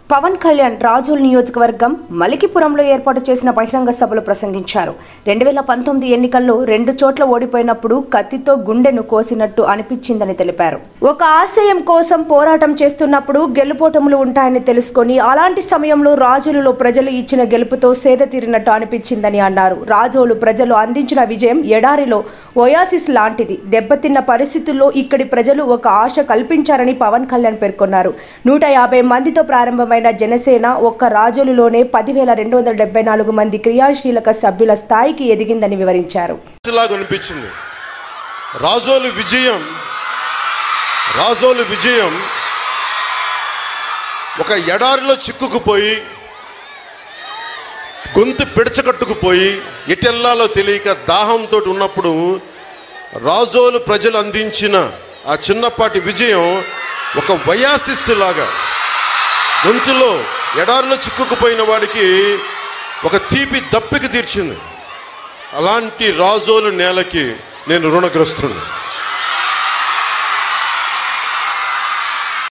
పవన్ కళ్యాణ్ రాజోల్ నియోజకవర్గం మలికిపురంలో ఏర్పాటు చేసిన బహిరంగ సభలో ప్రసంగించారు రెండు వేల పంతొమ్మిది ఎన్నికల్లో రెండు చోట్ల ఓడిపోయినప్పుడు కత్తితో గుండెను కోసినట్టు అనిపించిందని తెలిపారు ఒక ఆశయం కోసం పోరాటం చేస్తున్నప్పుడు గెలుపోటములు ఉంటాయని తెలుసుకొని అలాంటి సమయంలో రాజోలులో ప్రజలు ఇచ్చిన గెలుపుతో సేద తీరినట్టు అనిపించిందని అన్నారు రాజోలు ప్రజలు అందించిన విజయం ఎడారిలో ఓయాసిస్ లాంటిది దెబ్బతిన్న పరిస్థితుల్లో ఇక్కడి ప్రజలు ఒక ఆశ కల్పించారని పవన్ కళ్యాణ్ పేర్కొన్నారు నూట యాభై మందితో ప్రారంభమైన జనసేన ఒక్క రాజోలులోనే పదివేల రెండు వందల డెబ్బై నాలుగు మంది క్రియాశీలక సభ్యుల స్థాయికి ఎదిగిందని వివరించారు లాగా అనిపించింది రాజోలు విజయం రాజోలు విజయం ఒక ఎడారిలో చిక్కుకుపోయి గొంతు పిడచకట్టుకుపోయి ఎటెల్లాలో తెలియక దాహంతో ఉన్నప్పుడు రాజోలు ప్రజలు అందించిన ఆ చిన్నపాటి విజయం ఒక వయాసిస్ లాగా గొంతులో ఎడారిలో చిక్కుకుపోయిన వాడికి ఒక తీపి దప్పిక తీర్చింది అలాంటి రాజోలు నేలకి నేను రుణగ్రస్తుని